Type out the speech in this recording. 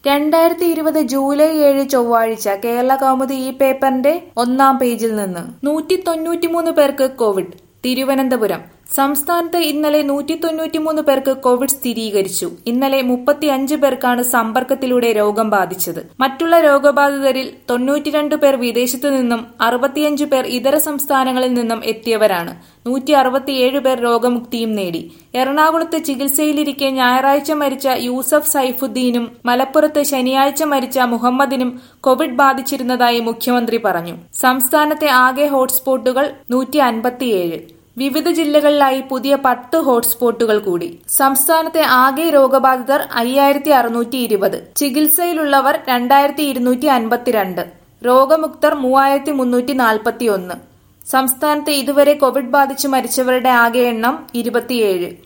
രണ്ടായിരത്തി ഇരുപത് ജൂലൈ ഏഴ് ചൊവ്വാഴ്ച കേരള കൗമുദി ഈ പേപ്പറിന്റെ ഒന്നാം പേജിൽ നിന്ന് നൂറ്റി തൊണ്ണൂറ്റിമൂന്ന് പേർക്ക് കോവിഡ് തിരുവനന്തപുരം സംസ്ഥാനത്ത് ഇന്നലെ നൂറ്റി തൊണ്ണൂറ്റിമൂന്ന് പേർക്ക് കോവിഡ് സ്ഥിരീകരിച്ചു ഇന്നലെ മുപ്പത്തിയഞ്ച് പേർക്കാണ് സമ്പർക്കത്തിലൂടെ രോഗം ബാധിച്ചത് മറ്റുള്ള രോഗബാധിതരിൽ തൊണ്ണൂറ്റിരണ്ട് പേർ വിദേശത്തു നിന്നും അറുപത്തിയഞ്ച് പേർ ഇതര സംസ്ഥാനങ്ങളിൽ നിന്നും എത്തിയവരാണ് നൂറ്റി അറുപത്തിയേഴ് പേർ രോഗമുക്തിയും നേടി എറണാകുളത്ത് ചികിത്സയിലിരിക്കെ ഞായറാഴ്ച മരിച്ച യൂസഫ് സൈഫുദ്ദീനും മലപ്പുറത്ത് ശനിയാഴ്ച മരിച്ച മുഹമ്മദിനും കോവിഡ് ബാധിച്ചിരുന്നതായി മുഖ്യമന്ത്രി പറഞ്ഞു സംസ്ഥാനത്തെ ആകെ ഹോട്ട്സ്പോട്ടുകൾ നൂറ്റി അൻപത്തിയേഴ് വിവിധ ജില്ലകളിലായി പുതിയ പത്ത് ഹോട്ട്സ്പോട്ടുകൾ കൂടി സംസ്ഥാനത്തെ ആകെ രോഗബാധിതർ അയ്യായിരത്തി അറുന്നൂറ്റി ഇരുപത് ചികിത്സയിലുള്ളവർ രണ്ടായിരത്തി ഇരുന്നൂറ്റി അൻപത്തിരണ്ട് രോഗമുക്തർ മൂവായിരത്തി മുന്നൂറ്റി നാൽപ്പത്തി ഒന്ന് സംസ്ഥാനത്ത് ഇതുവരെ കോവിഡ് ബാധിച്ച് മരിച്ചവരുടെ ആകെ എണ്ണം ഇരുപത്തിയേഴ്